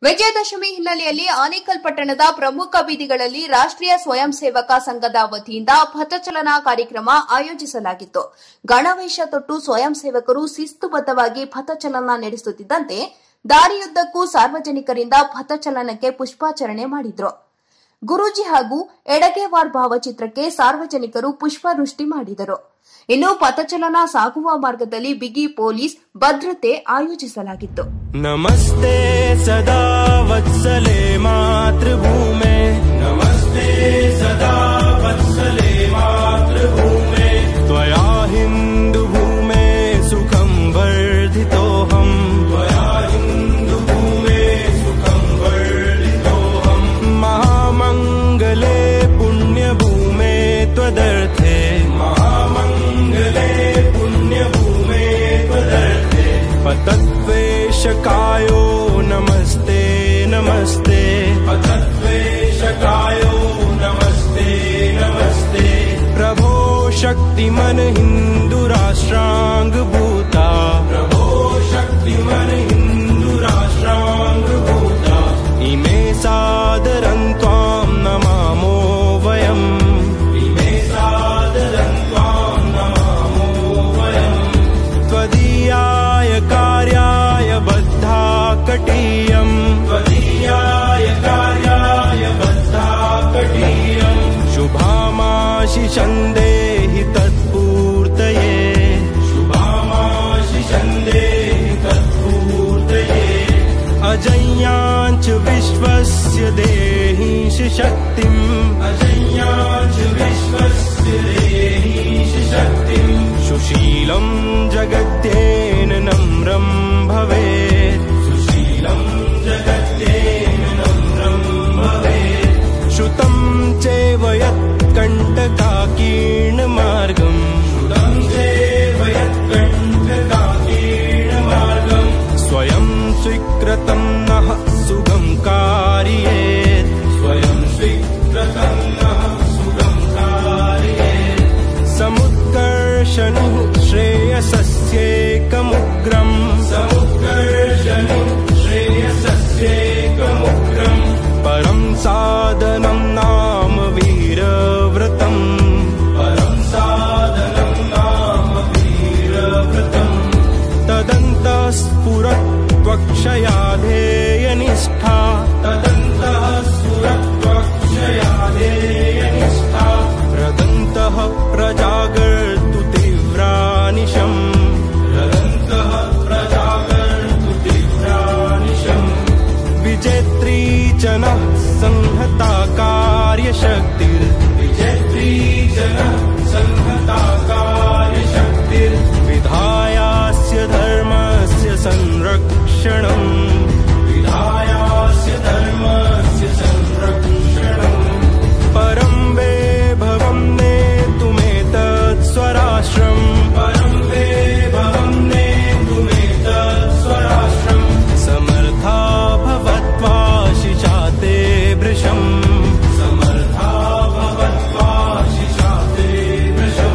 ವಿಜಯದಶಮಿ ಹಿನ್ನೆಲೆಯಲ್ಲಿ ಆನೇಕಲ್ ಪಟ್ಟಣದ ಪ್ರಮುಖ ಬೀದಿಗಳಲ್ಲಿ ರಾಷ್ಟ್ರೀಯ ಸ್ವಯಂ ಸೇವಕ ಸಂಘದ ವತಿಯಿಂದ ಪಥಚಲನಾ ಕಾರ್ಯಕ್ರಮ ಆಯೋಜಿಸಲಾಗಿತ್ತು ಗಣವೇಶ ತೊಟ್ಟು ಸ್ವಯಂ ಸೇವಕರು ಶಿಸ್ತುಬದ್ದವಾಗಿ ಪಥಚಲನ ನಡೆಸುತ್ತಿದ್ದಂತೆ ದಾರಿಯುದ್ದಕ್ಕೂ ಸಾರ್ವಜನಿಕರಿಂದ ಪಥಚಲನಕ್ಕೆ ಪುಷ್ಪಾಚರಣೆ ಮಾಡಿದ್ರು ಗುರೂಜಿ ಹಾಗೂ ಎಡಗೇವಾರ್ ಭಾವಚಿತ್ರಕ್ಕೆ ಸಾರ್ವಜನಿಕರು ಪುಷ್ಪವೃಷ್ಟಿ ಮಾಡಿದರು ಇನ್ನು ಪಥಚಲನ ಸಾಗುವ ಮಾರ್ಗದಲ್ಲಿ ಬಿಗಿ ಪೊಲೀಸ್ ಭದ್ರತೆ ಆಯೋಜಿಸಲಾಗಿತ್ತು नमस्ते सदा वत्सले मातृभूमे नमस्ते सदा वत्सले मातृभूमे त्वया हिन्दुभूमे सुखं वर्धितोऽहम् त्वया हिन्दुभूमे सुखं वर्धितोऽहम् महामङ्गले पुण्यभूमे त्वदर्थे महामङ्गले पुण्यभूमे त्वदर्थे पतद्वेषकायो नमस्ते नमस्ते पतद्वेषकायो नमस्ते नमस्ते प्रभो शक्तिमन हिन्दुराष्ट्राङ्गभूता प्रभो शक्तिमन हिन्दुराष्ट्राङ्गभूता इमे सादरं त्वां नमामो वयम् इमे सादरं त्वां नमामो वयम् त्वदीयाय कार्याय बद्धा कटीयम् त्वदीयाय कार्याय बद्धा कटीयम् शुभामाशिषन्देहि तत्पूर्तये शुभामाशिषन्देहि तत्पूर्तये अजय्याञ्च विश्वस्य देहीश शक्तिम् अजय्याञ्च विश्वस्य देहीश शक्तिम् सुशीलं जगत्येन नम्रं भवेत् सुशीलं जगत्येन नम्रं भवेत् श्रुतं चैव यत्कण्टकाकीर्णमार्गम् श्रुतं चैव यत्कण्टकाकीर्णमार्गम् स्वयं स्वीकृतं नः सुगं कार्येत् स्वयं स्वीकृतं नः सुगं कार्येत् समुत्कर्षणु श्रेयसस्येकमुग्रम् समुत्कर्षणु श्रेयसस्येकमुग्रम् परं साधनं नाम वीरव्रतम् परं साधनं नाम वीरव्रतम् तदन्तः स्फुरत्वक्षयाधेयनिष्ठा तदन्तः स्फुरत्वक्षयाधेयनिष्ठा रदन्तः प्रजागर्तु तीव्रानिशम् रदन्तः प्रजागर्तु तीव्रानिशम् विजेत्री च नः संहता कार्यशक्तिर् विजेत्री च नः संहता कार्यशक्तिर्विधायास्य धर्मस्य संरक्षणम् विधायास्य धर्मस्य संरक्षणम् परं वैभवं नेतुमेतत् स्वराष्ट्रम् परं वैभवं नेतुमेतत् स्वराष्ट्रम् समर्था भवत्वा शिशाते भृशम् समर्था भवत्वा शिशाते भृशम्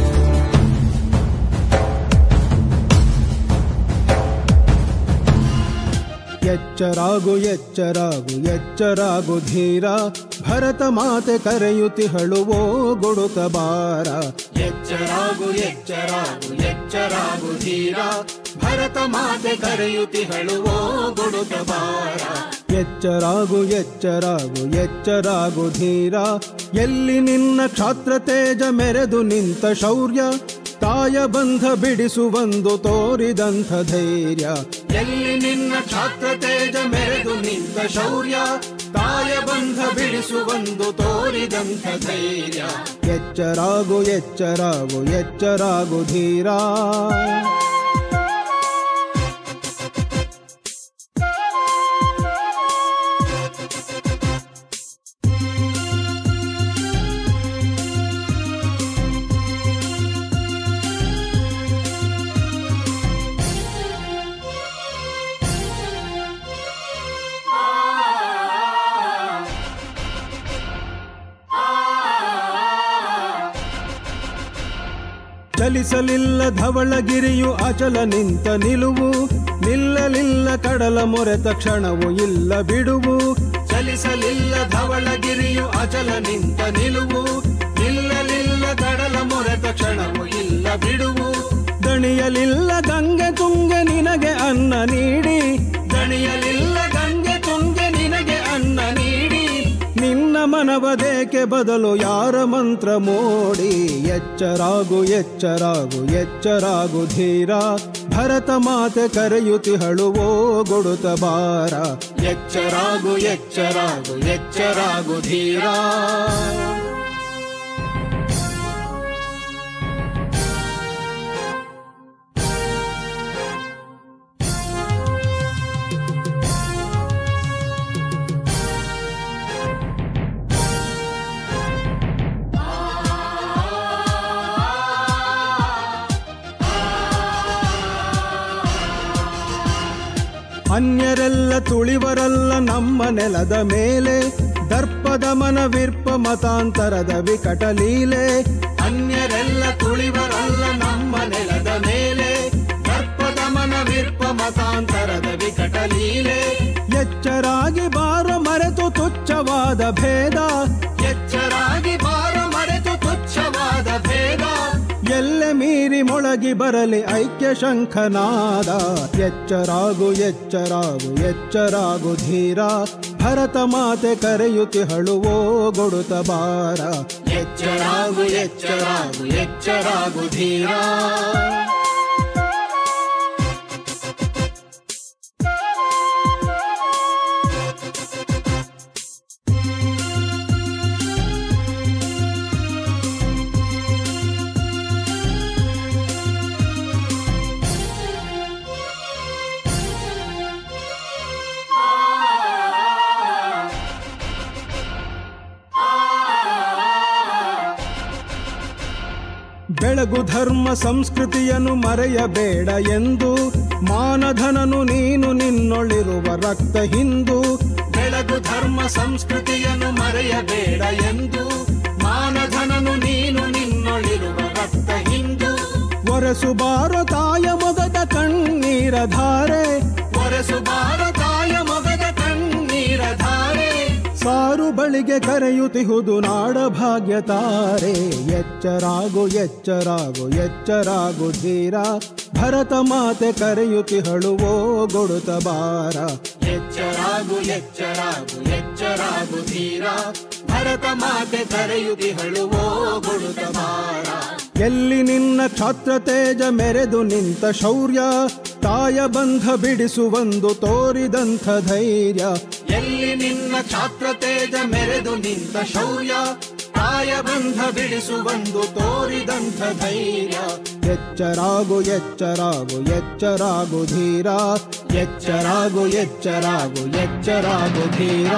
ಎಚ್ಚರಾಗು ಎಚ್ಚರಾಗು ಎಚ್ಚರಾಗು ಧೀರ ಭರತ ಮಾತೆ ಕರೆಯುತಿಹಳುವೋ ಗುಡುಕ ಬಾರ ಎಚ್ಚರಾಗು ಎಚ್ಚರಾಗು ಎಚ್ಚರಾಗು ಧೀರ ಭರತ ಮಾತೆ ಕರೆಯುತಿಹಳುವೋ ಗುಡುಕ ಬಾರ ಎಚ್ಚರಾಗು ಎಚ್ಚರಾಗು ಎಚ್ಚರಾಗು ಧೀರ ಎಲ್ಲಿ ನಿನ್ನ ಕ್ಷಾತ್ರ ತೇಜ ಮೆರೆದು ನಿಂತ ಶೌರ್ಯ ತಾಯ ಬಂಧ ಬಿಡಿಸುವಂದು ತೋರಿದಂಥ ಧೈರ್ಯ ಎಲ್ಲಿ ನಿನ್ನ ಕ್ಷಾತ್ರ ತೇಜ ಮೆರೆದು ನಿಂತ ಶೌರ್ಯ ತಾಯ ಬಂಧ ಬಿಡಿಸುವಂದು ತೋರಿದಂಥ ಧೈರ್ಯ ಎಚ್ಚರಾಗು ಎಚ್ಚರಾಗು ಎಚ್ಚರಾಗು ಧೀರ ಚಲಿಸಲಿಲ್ಲ ಧವಳಗಿರಿಯು ಅಚಲ ನಿಂತ ನಿಲುವು ನಿಲ್ಲಲಿಲ್ಲ ಕಡಲ ಮೊರೆತ ಕ್ಷಣವು ಇಲ್ಲ ಬಿಡುವು ಚಲಿಸಲಿಲ್ಲ ಧವಳಗಿರಿಯು ಅಚಲ ನಿಂತ ನಿಲುವು ನಿಲ್ಲಲಿಲ್ಲ ಕಡಲ ಮೊರೆತ ಕ್ಷಣವು ಇಲ್ಲ ಬಿಡುವು ದಣಿಯಲಿಲ್ಲ ಗಂಗೆ ತುಂಗೆ ನಿನಗೆ ಅನ್ನ ನೀಡಿ ದಣಿಯಲಿಲ್ಲ ಗಂಗೆ ತುಂಗೆ ನಿನಗೆ ಅನ್ನ ನೀಡಿ ನಿನ್ನ ಮನವದೇಕೆ ಬದಲು ಯಾರ ಮಂತ್ರ ಮೋಡಿ ಎಚ್ಚರಾಗು ಎಚ್ಚರಾಗು ಎಚ್ಚರಾಗು ಧೀರ ಭರತ ಮಾತೆ ಕರೆಯುತಿಹಳುವೋ ಗೊಡುತ ಬಾರ ಎಚ್ಚರಾಗು ಎಚ್ಚರಾಗು ಎಚ್ಚರಾಗು ಧೀರ ಅನ್ಯರೆಲ್ಲ ತುಳಿವರಲ್ಲ ನಮ್ಮ ನೆಲದ ಮೇಲೆ ದರ್ಪದ ಮನವಿರ್ಪ ಮತಾಂತರದ ವಿಕಟ ಲೀಲೆ ಅನ್ಯರೆಲ್ಲ ತುಳಿವರಲ್ಲ ನಮ್ಮ ನೆಲದ ಮೇಲೆ ದರ್ಪದ ಮನವಿರ್ಪ ಮತಾಂತರದ ವಿಕಟ ಲೀಲೆ ಎಚ್ಚರಾಗಿ ಬಾರ ಮರೆತು ತುಚ್ಛವಾದ ಭೇದ ಎಚ್ಚರಾಗಿ ಬಾರ ಮರೆತು ತುಚ್ಛವಾದ ಭೇದ ಎಲ್ಲೆ ಮೀರಿ ಮೊಳಗಿ ಬರಲಿ ಐಕ್ಯ ಶಂಖನಾದ ಎಚ್ಚರಾಗು ಎಚ್ಚರಾಗು ಎಚ್ಚರಾಗು ಧೀರ ಭರತ ಮಾತೆ ಕರೆಯುತಿಹಳುವೋ ಗೊಡುತ ಬಾರ ಎಚ್ಚರಾಗು ಎಚ್ಚರಾಗು ಎಚ್ಚರಾಗು ಧೀರ ಬೆಳಗು ಧರ್ಮ ಸಂಸ್ಕೃತಿಯನ್ನು ಮರೆಯಬೇಡ ಎಂದು ಮಾನಧನನು ನೀನು ನಿನ್ನೊಳಿರುವ ರಕ್ತ ಹಿಂದು ಬೆಳಗು ಧರ್ಮ ಸಂಸ್ಕೃತಿಯನ್ನು ಮರೆಯಬೇಡ ಎಂದು ಮಾನಧನನು ನೀನು ನಿನ್ನೊಳಿರುವ ರಕ್ತ ಹಿಂದು ಒರೆಸು ಬಾರೋ ತಾಯ ಮೊಗದ ಕಣ್ಣೀರ ಧಾರೆ ಒರೆಸು ಬಾರೋ ತಾಯ ಮೊಗದ ಕಣ್ಣೀರ ಧಾರೆ ಸಾರು ಬಳಿಗೆ ಕರೆಯುತ್ತಿಹುದು ನಾಡ ಭಾಗ್ಯ ತಾರೆ ಎಚ್ಚರಾಗು ಎಚ್ಚರಾಗು ಎಚ್ಚರಾಗು ಧೀರ ಭರತ ಮಾತೆ ಕರೆಯುತ್ತಿಹಳುವೋ ಗೊಡುತ ಬಾರ ಎಚ್ಚರಾಗು ಎಚ್ಚರಾಗು ಎಚ್ಚರಾಗು ಧೀರ ಭರತ ಮಾತೆ ಕರೆಯುತ್ತಿಹಳುವೋ ಗೊಡುತ ಬಾರ ಎಲ್ಲಿ ನಿನ್ನ ಕ್ಷಾತ್ರ ತೇಜ ಮೆರೆದು ನಿಂತ ಶೌರ್ಯ ತಾಯ ಬಂಧ ಬಿಡಿಸುವಂದು ತೋರಿದಂಥ ಧೈರ್ಯ ಎಲ್ಲಿ ನಿನ್ನ ಕ್ಷಾತ್ರ ತೇಜ ಮೆರೆದು ನಿಂತ ಶೌರ್ಯ ತಾಯ ಬಂಧ ಬಿಡಿಸುವಂದು ತೋರಿದಂಥ ಧೈರ್ಯ ಎಚ್ಚರಾಗು ಎಚ್ಚರಾಗು ಎಚ್ಚರಾಗು ಧೀರ ಎಚ್ಚರಾಗು ಎಚ್ಚರಾಗು ಎಚ್ಚರಾಗು ಧೀರ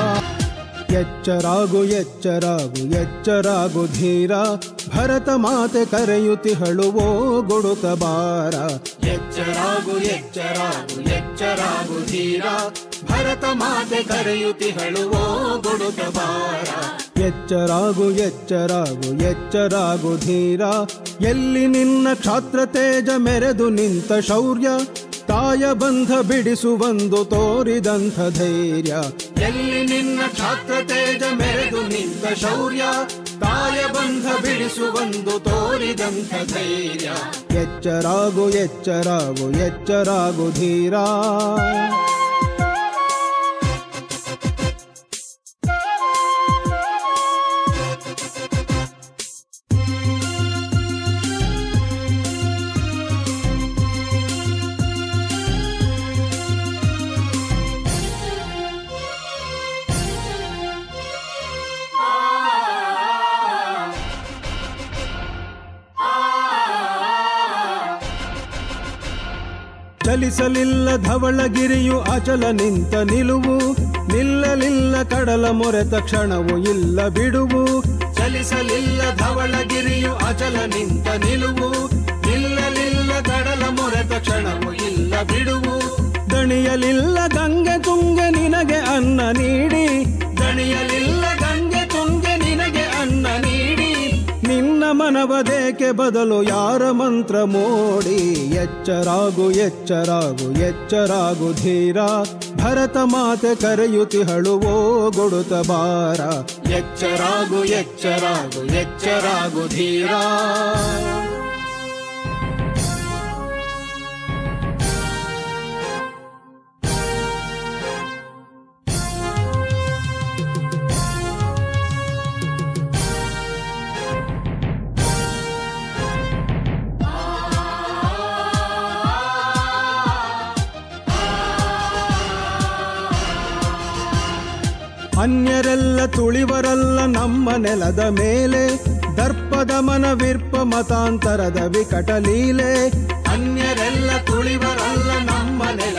ಎಚ್ಚರಾಗು ಎಚ್ಚರಾಗು ಎಚ್ಚರಾಗು ಧೀರ ಭರತ ಮಾತೆ ಕರೆಯುತಿಹಳುವೋ ಗೊಡುತ ಬಾರ ಎಚ್ಚರಾಗು ಎಚ್ಚರಾಗು ಎಚ್ಚರಾಗು ಧೀರ ಭರತ ಮಾತೆ ಕರೆಯುತಿಹಳುವೋ ಗೊಡುತ ಬಾರ ಎಚ್ಚರಾಗು ಎಚ್ಚರಾಗು ಎಚ್ಚರಾಗು ಧೀರ ಎಲ್ಲಿ ನಿನ್ನ ಕ್ಷಾತ್ರ ತೇಜ ಮೆರೆದು ನಿಂತ ಶೌರ್ಯ ತಾಯ ಬಂಧ ಬಿಡಿಸುವಂದು ತೋರಿದಂಥ ಧೈರ್ಯ ಎಲ್ಲಿ ನಿನ್ನ ಕ್ಷಾತ್ರ ತೇಜ ಮೆರೆದು ನಿಂತ ಶೌರ್ಯ ತಾಯ ಬಂಧ ಬಿಡಿಸುವಂದು ತೋರಿದಂಥ ಧೈರ್ಯ ಎಚ್ಚರಾಗು ಎಚ್ಚರಾಗು ಎಚ್ಚರಾಗು ಧೀರ ಚಲಿಸಲಿಲ್ಲ ಧವಳಗಿರಿಯು ಅಚಲ ನಿಂತ ನಿಲುವು ನಿಲ್ಲಲಿಲ್ಲ ಕಡಲ ಮೊರೆತ ಕ್ಷಣವು ಇಲ್ಲ ಬಿಡುವು ಚಲಿಸಲಿಲ್ಲ ಧವಳಗಿರಿಯು ಅಚಲ ನಿಂತ ನಿಲುವು ನಿಲ್ಲಲಿಲ್ಲ ಕಡಲ ಮೊರೆತ ಕ್ಷಣವು ಇಲ್ಲ ಬಿಡುವು ದಣಿಯಲಿಲ್ಲ ಗಂಗೆ ತುಂಗೆ ನಿನಗೆ ಅನ್ನ ನೀಡಿ ದಣಿಯಲಿಲ್ಲ ಗಂಗೆ ತುಂಗೆ ನಿನಗೆ ಅನ್ನ ನೀಡಿ ನಿನ್ನ ಮನ ಭಯವದೇಕೆ ಬದಲು ಯಾರ ಮಂತ್ರ ಮೋಡಿ ಎಚ್ಚರಾಗು ಎಚ್ಚರಾಗು ಎಚ್ಚರಾಗು ಧೀರ ಭರತ ಮಾತೆ ಕರೆಯುತಿಹಳು ಓ ಗೊಡುತ ಬಾರ ಎಚ್ಚರಾಗು ಎಚ್ಚರಾಗು ಎಚ್ಚರಾಗು ಧೀರ ಅನ್ಯರೆಲ್ಲ ತುಳಿವರಲ್ಲ ನಮ್ಮ ನೆಲದ ಮೇಲೆ ದರ್ಪದ ಮನವಿರ್ಪ ಮತಾಂತರದ ವಿಕಟ ಲೀಲೆ ಅನ್ಯರೆಲ್ಲ ತುಳಿವರಲ್ಲ ನಮ್ಮ ನೆಲ